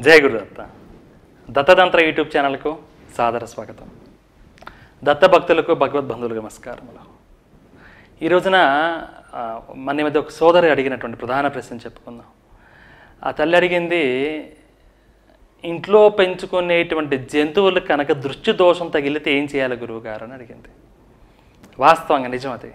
జయ Gurudatta దత్తతంత్ర YouTube ఛానల్కు సాదర స్వాగతం దత్త భక్తులకు భగవద్బంధువులకు నమస్కారములు ఈ రోజున ఆ, మన మధ్య ఒక సోదరి అడిగినటువంటి ప్రధాన ప్రశ్న చెప్పుకుందాం ఆ తల్లి అడిగింది ఇంట్లో పెంచుకునేటువంటి జంతువులు కనుక దృష్టి దోషం తగిలితే ఏం చేయాలి గురువు గారు అని అడిగింది వాస్తవంగా నిజం అది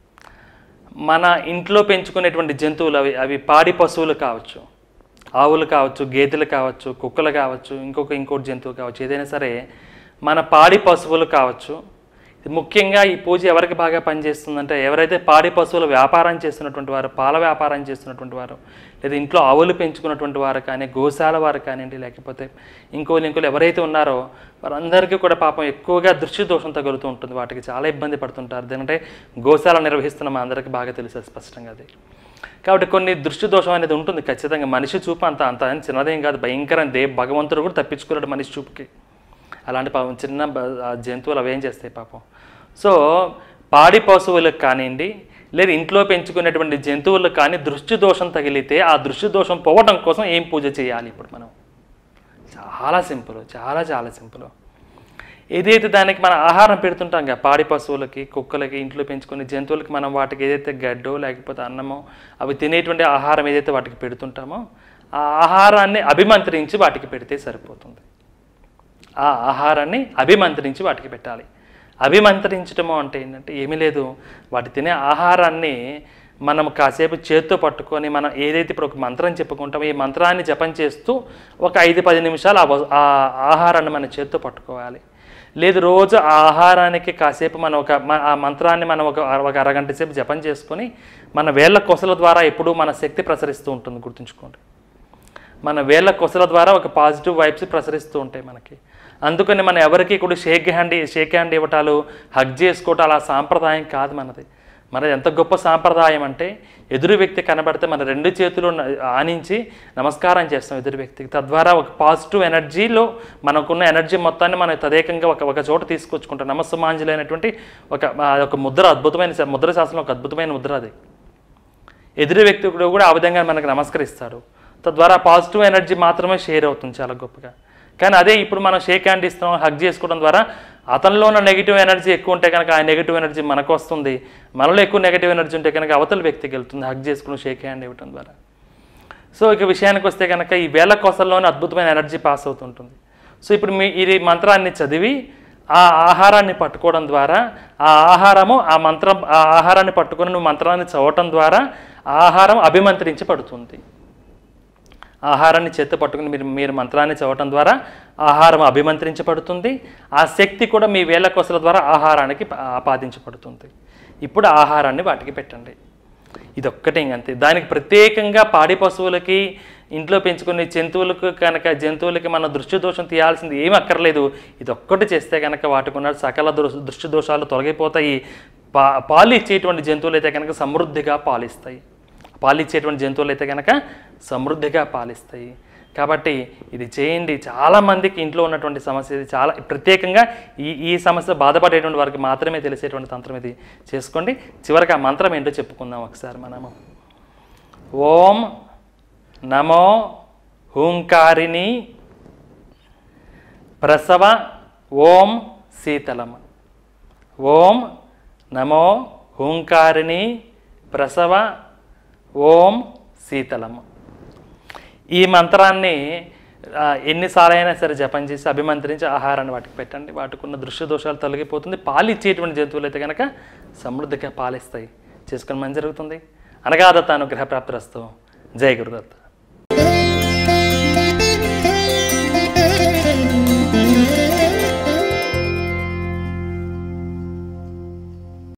మన ఇంట్లో పెంచుకునేటువంటి జంతువులు అవి అవి పాడి పశువులు కావచ్చు ఆవులు కావచ్చు గేదెలు కావచ్చు కుక్కలు కావచ్చు ఇంకొక ఇంకోటి జంతువు కావచ్చు ఏదైనా సరే మన పాడి పశువులు కావచ్చు ఇది ముఖ్యంగా ఈ పూజ ఎవరికి బాగా పనిచేస్తుందంటే ఎవరైతే పాడి పశువుల వ్యాపారం చేస్తున్నటువంటి వారు పాల వ్యాపారం చేస్తున్నటువంటి వారు లేదా ఇంట్లో ఆవులు పెంచుకున్నటువంటి వారు కానీ గోశాల వారు కానివ్వండి లేకపోతే ఇంకోళ్ళు ఇంకోళ్ళు ఎవరైతే ఉన్నారో వారందరికీ కూడా పాపం ఎక్కువగా దృష్టి దోషం తగులుతూ ఉంటుంది వాటికి చాలా ఇబ్బంది పడుతుంటారు ఎందుకంటే గోశాల నిర్వహిస్తున్న మా అందరికీ బాగా తెలుసు స్పష్టంగా అది కాబట్టి కొన్ని దృష్టి దోషం అనేది ఉంటుంది ఖచ్చితంగా మనిషి చూపు అంత అంత అని చిన్నదేం కాదు భయంకరం దే భగవంతుడు కూడా తప్పించుకున్నాడు మనిషి చూపుకి అలాంటి పాపం చిన్న బ- ఆ జంతువులు అవేం చేస్తాయి పాపం సో పాడి పశువులకు కానివ్వండి లేదా ఇంట్లో పెంచుకునేటువంటి జంతువులకు కానీ దృష్టి దోషం తగిలితే ఆ దృష్టి దోషం పోవడం కోసం ఏం పూజ చేయాలి ఇప్పుడు మనం చాలా సింపుల్ చాలా చాలా సింపుల్ ఏదైతే దానికి మనం ఆహారం పెడుతుంటాం కదా పాడి పశువులకి కుక్కలకి ఇంట్లో పెంచుకునే జంతువులకి మనం వాటికి ఏదైతే గడ్డో లేకపోతే అన్నమో అవి తినేటువంటి ఆహారం ఏదైతే వాటికి పెడుతుంటామో ఆ ఆహారాన్ని అభిమంత్రించి వాటికి పెడితే సరిపోతుంది ఆ ఆహారాన్ని అభిమంత్రించి వాటికి పెట్టాలి అభిమంత్రించడము అంటే ఏంటంటే ఏమీ లేదు వాటి తినే ఆహారాన్ని మనం కాసేపు చేత్తో పట్టుకొని మనం ఏదైతే ఇప్పుడు ఒక మంత్రం చెప్పుకుంటామో ఈ మంత్రాన్ని జపం చేస్తూ ఒక ఐదు పది నిమిషాలు ఆ వస్- ఆ ఆహారాన్ని మన చేత్తో పట్టుకోవాలి లేదు రోజు ఆ ఆహారానికి కాసేపు మనం ఒక మ- ఆ మంత్రాన్ని మనం ఒక ఒక అరగంట సేపు జపం చేసుకొని మన వేళ్ళ కొసల ద్వారా ఎప్పుడూ మన శక్తి ప్రసరిస్తూ ఉంటుంది గుర్తుంచుకోండి మన వేళ్ళ కొసల ద్వారా ఒక పాజిటివ్ వైబ్స్ ప్రసరిస్తూ ఉంటాయి మనకి అందుకని మనం ఎవరికి కూడా షేక్ హ్యాండ్ షేక్ హ్యాండ్ ఇవ్వటాలు హగ్ చేసుకోవటాలు అలా సాంప్రదాయం కాదు మనది మనది ఎంత గొప్ప సాంప్రదాయం అంటే ఎదురు వ్యక్తి కనబడితే మన రెండు చేతులు న- ఆనించి నమస్కారం చేస్తాం ఎదురు వ్యక్తికి తద్వారా ఒక పాజిటివ్ ఎనర్జీలో మనకున్న ఎనర్జీ మొత్తాన్ని మనం తదేకంగా ఒక ఒక చోట తీసుకొచ్చుకుంటాం నమస్సుమాంజలి అనేటువంటి ఒక ఆ ఒక ముద్ర అద్భుతమైన శా- ముద్ర శాస్త్రం ఒక అద్భుతమైన ముద్ర అది ఎదురు వ్యక్తి కూడా కూడా ఆ విధంగా మనకు నమస్కరిస్తాడు తద్వారా పాజిటివ్ ఎనర్జీ మాత్రమే షేర్ అవుతుంది చాలా గొప్పగా కానీ అదే ఇప్పుడు మనం షేక్ హ్యాండ్ ఇస్తాం హగ్ చేసుకోవడం ద్వారా అతనిలో ఉన్న నెగిటివ్ ఎనర్జీ ఎక్కువ ఉంటే కనుక ఆ నెగిటివ్ ఎనర్జీ మనకు వస్తుంది మనలో ఎక్కువ నెగిటివ్ ఎనర్జీ ఉంటే కనుక అవతల వ్యక్తికి వెళ్తుంది హగ్ చేసుకుని షేక్ హ్యాండ్ ఇవ్వడం ద్వారా సో ఇక విషయానికి వస్తే కనుక ఈ వేల కోసల్లోనే అద్భుతమైన ఎనర్జీ పాస్ అవుతుంటుంది సో ఇప్పుడు మీ ఇది మంత్రాన్ని చదివి ఆ ఆహారాన్ని పట్టుకోవడం ద్వారా ఆ ఆహారము ఆ మంత్రం ఆ ఆహారాన్ని పట్టుకొని నువ్వు మంత్రాన్ని చదవటం ద్వారా ఆ ఆహారం అభిమంత్రించి పడుతుంది ఆహారాన్ని చేత్తో పట్టుకుని మీరు మీరు మంత్రాన్ని చదవటం ద్వారా ఆహారం అభిమంత్రించబడుతుంది ఆ శక్తి కూడా మీ వేళ్ళ కొసల ద్వారా ఆహారానికి ప- ఆపాదించబడుతుంది ఇప్పుడు ఆహారాన్ని వాటికి పెట్టండి ఇదొక్కటే ఇంకంతే దానికి ప్రత్యేకంగా పాడి పశువులకి ఇంట్లో పెంచుకునే జంతువులకు కనుక జంతువులకి మన దృష్టి దోషం తీయాల్సింది ఏమి అక్కర్లేదు ఇదొక్కటి చేస్తే కనుక వాటికి ఉన్న సకల దృ- దృష్టి దోషాలు తొలగిపోతాయి పా పాలు ఇచ్చేటువంటి జంతువులు అయితే కనుక సమృద్ధిగా పాలిస్తాయి పాలిచ్చేటువంటి జంతువులు అయితే కనుక సమృద్ధిగా పాలిస్తాయి కాబట్టి ఇది చేయండి చాలామందికి ఇంట్లో ఉన్నటువంటి సమస్య ఇది చాలా ప్రత్యేకంగా ఈ ఈ సమస్య బాధపడేటువంటి వారికి మాత్రమే తెలిసేటువంటి తంత్రం ఇది చేసుకోండి చివరికి ఆ మంత్రం ఏంటో చెప్పుకుందాం ఒకసారి మనము ఓం నమో హూంకారిణి ప్రసవ ఓం శీతలం ఓం నమో హూంకారిణి ప్రసవ ఓం శీతలం ఈ మంత్రాన్ని ఆ, ఎన్నిసార్లైనా సరే జపం చేసి అభిమంత్రించి ఆహారాన్ని వాటికి పెట్టండి వాటికి ఉన్న దృశ్య దోషాలు తొలగిపోతుంది పాలిచ్చేటువంటి జంతువులు అయితే కనుక సమృద్ధిగా పాలిస్తాయి చేసుకుని మంచి జరుగుతుంది అనగాదత్త అనుగ్రహ ప్రాప్తిరస్తు జై గురుదత్త